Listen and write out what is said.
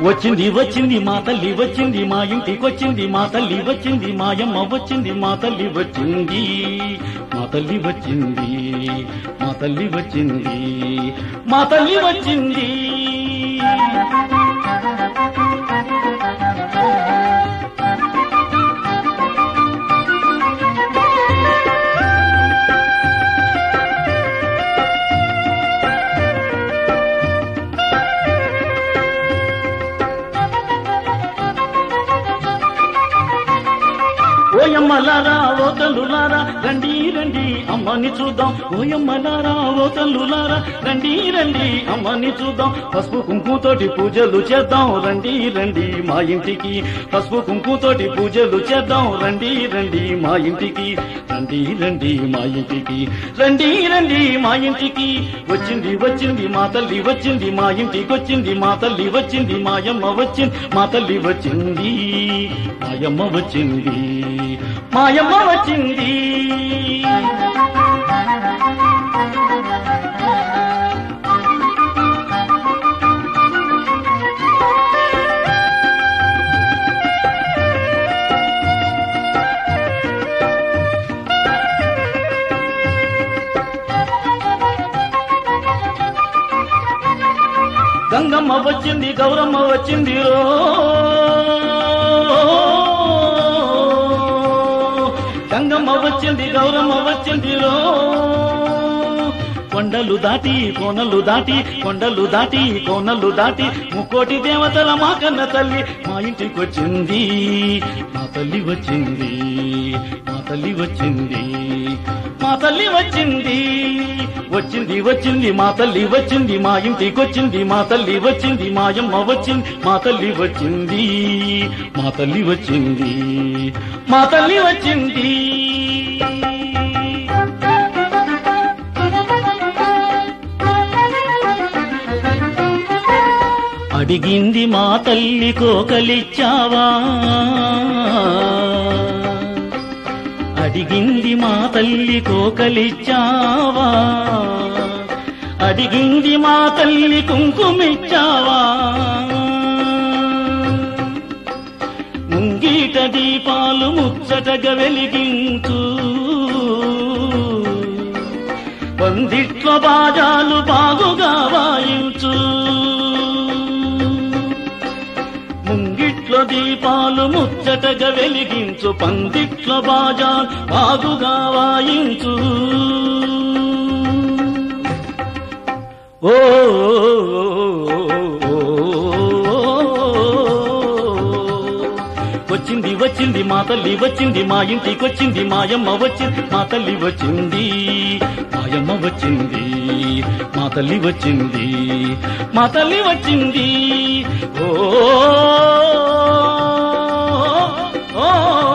వచ్చింది వచ్చింది మా తల్లి వచ్చింది మా ఇంటికి వచ్చింది మా తల్లి వచ్చింది మాయమ్మ వచ్చింది మా తల్లి వచ్చింది మా తల్లి వచ్చింది మా తల్లి వచ్చింది మా తల్లి వచ్చింది ఓయమ్మలారా ఓ తల్లులారా రండి రండి అమ్మని చూద్దాం ఓయమ్మలారా ఓ తల్లులారా రండి రండి అమ్మని చూద్దాం పసుపు కుంకుతోటి పూజలు చేద్దాం రండి రండి మా ఇంటికి పసుపు కుంకుతోటి పూజలు చేద్దాం రండి రండి మా ఇంటికి రండి రండి మా ఇంటికి రండి రండి మా ఇంటికి వచ్చింది వచ్చింది మా తల్లి వచ్చింది మా ఇంటికి వచ్చింది మా తల్లి వచ్చింది మాయమ్మ వచ్చింది మా తల్లి వచ్చింది మాయమ్మ వచ్చింది మాయమ్మ వచ్చింది గంగమ్మ వచ్చింది గౌరమ్మ వచ్చింది రో గంగమ్మ వచ్చింది గౌరమ్మ వచ్చింది రో కొండలు దాటి కోనలు దాటి కొండలు దాటి కోనలు దాటి ముక్కోటి దేవతల మా కన్న తల్లి మా ఇంటికి వచ్చింది మా తల్లి వచ్చింది మా తల్లి వచ్చింది మా తల్లి వచ్చింది వచ్చింది వచ్చింది మా తల్లి వచ్చింది మా ఇంటికి వచ్చింది మా తల్లి వచ్చింది మాయమ్మ వచ్చింది మా తల్లి వచ్చింది మా తల్లి వచ్చింది మా తల్లి వచ్చింది అడిగింది మా తల్లి కోకలిచ్చావా అడిగింది మా తల్లి కోకలిచ్చావా అడిగింది మా తల్లి కుంకుమిచ్చావా ముంగీట దీపాలు ముచ్చటగా వెలిగించు పందిట్ల బాజాలు బాగుగా వాయించు ముంగిట్లో దీపాలు ముచ్చటగా వెలిగించు పందిట్ల బాజాలు బాగుగా వాయించు ఓ వచ్చింది వచ్చింది మా తల్లి వచ్చింది మా ఇంటికి వచ్చింది మాయమ్మ వచ్చింది మా తల్లి వచ్చింది మాయమ్మ వచ్చింది మా తల్లి వచ్చింది మా తల్లి వచ్చింది ఓ ఓ